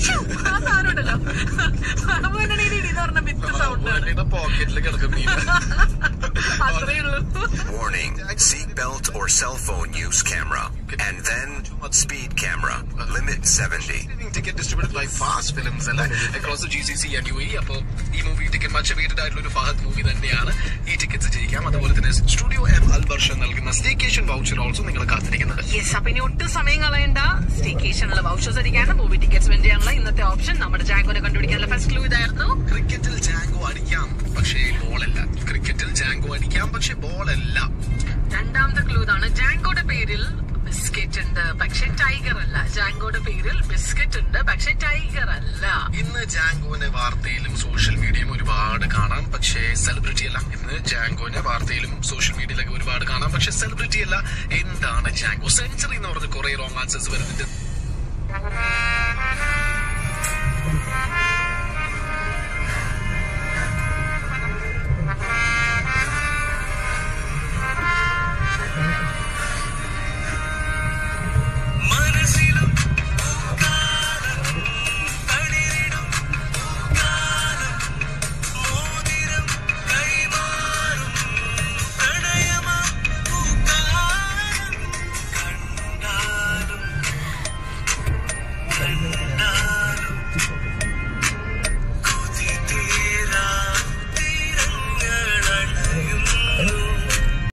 ആ സാധനം ഉണ്ടല്ലോ പാമ്പുകണ്ണിയുടെ ഇടി എന്ന് പറഞ്ഞ വിത്ത് സൗണ്ട് പോക്കറ്റിൽ കിടക്കും മീൻ അത്രേ ഉള്ളൂ Warning, seatbelt or cell phone use camera. And then speed camera. Limit 70. Ticket distributed by Fast Films അല്ലെ across G C C and U E അപ്പോൾ ഈ മൂവി ടിക്കറ്റ് മച്ച് വെയിറ്റഡ് ആയിട്ടുള്ള ഒരു ഫഹദ് മൂവി തന്നെയാണ് ഈ ടിക്കറ്റ്സ് ജയിക്കാം അതുപോലെ തന്നെ സ്റ്റുഡിയോ എം അൽബർഷ നൽകുന്ന സ്റ്റേക്കേഷൻ വൗച്ചർ ഓൾസോ നിങ്ങൾ കാത്തിരിക്കുന്നത് യെസ് അപ്പൊ ഇനി ഒട്ടും സമയം കളയണ്ട സ്റ്റേക്കേഷനുള്ള വൗച്ചേഴ്സ് അടിക്കാനും മൂവി ടിക്കറ്റ്സ് വിൻ ചെയ്യാനുള്ള ഇന്നത്തെ ഓപ്ഷൻ നമ്മുടെ ജാങ്കോനെ കണ്ടുപിടിക്കാനുള്ള ഫസ്റ്റ് ക്ലൂ ഇതായിരുന്നു ക്രിക്കറ്റിൽ ജാങ്കോ അടിക്കാം പക്ഷേ ബോളല്ല ക്രിക്കറ്റിൽ ജാങ്കോ അടിക്കാം പക്ഷേ ബോളല്ല രണ്ടാമത്തെ ക്ലൂ ഇതാണ് ജാങ്കോയുടെ പേരിൽ ബിസ്ക്കറ്റ് ഉണ്ട് പക്ഷെ ടൈഗർ അല്ല ജാങ്കോയുടെ പേരിൽ ബിസ്ക്കറ്റ് ഉണ്ട് പക്ഷെ ടൈഗർ അല്ല ഇന്ന് ജാങ്കോനെ വാർത്തയിലും സോഷ്യൽ മീഡിയയിലും ഒരുപാട് കാണാം പക്ഷേ സെലിബ്രിറ്റി അല്ല ഇന്ന് ജാങ്കോനെ വാർത്തയിലും സോഷ്യൽ മീഡിയയിലൊക്കെ ഒരുപാട് കാണാം പക്ഷെ സെലിബ്രിറ്റി അല്ല എന്താണ് ജാങ്കോ സെഞ്ചുറി എന്ന് പറഞ്ഞ കുറെ റോങ് ആൻസേഴ്സ് വരുന്നുണ്ട്